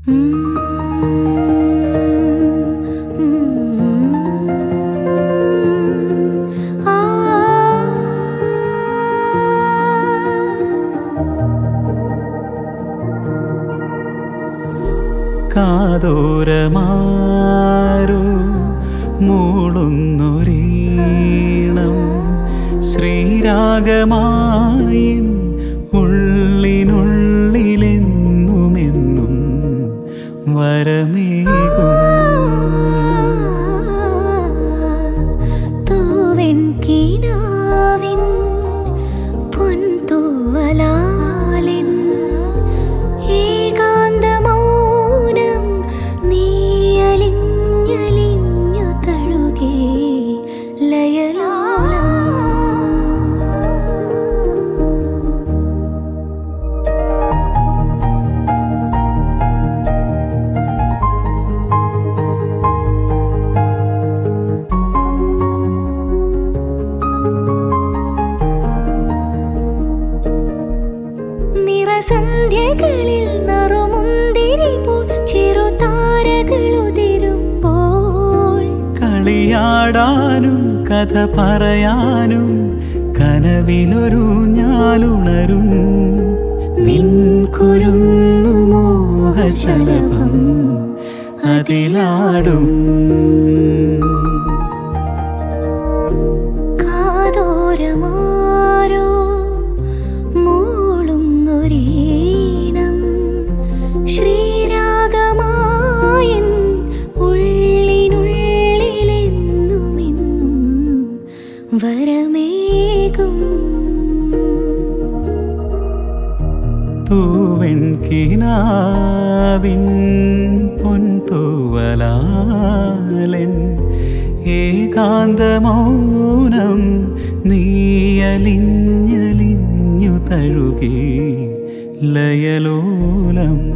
കാതോരമാരോ മൂളുന്നൊരീണം ശ്രീരാഗമായി ഉള്ളിനുള്ളിലെന്നുമെന്നും വരമേകും തൂവെൺ കിനാവിൻ പൊൻതൂവലാലിൻ ഏകാന്തമൗനം നീയലിഞ്ഞലിഞ്ഞു തഴുകി ലയലോലം നിറസന്ധ്യകളിൽ നറുമുന്തിരി പോ ചെറുതാരകളുതിരുമ്പോൾ കളിയാടാനും കഥ പറയാനും കനവിലൊരു ഞാലുണരും നിൻ കുരുന്നു മോഹശലഭം അതിലാടും കാതോരമാരോ മൂളുന്നൊരീണം ശ്രീരാഗമായൻ ഉള്ളിനുള്ളിലെന്നുമെന്നും വരമേകും തൂവൻ കിനാവിൻ പൊൻതൂവലാലൻ ഏകാന്തമൗനം നീയലിഞ്ഞലിഞ്ഞു തഴുകി ലയലോലം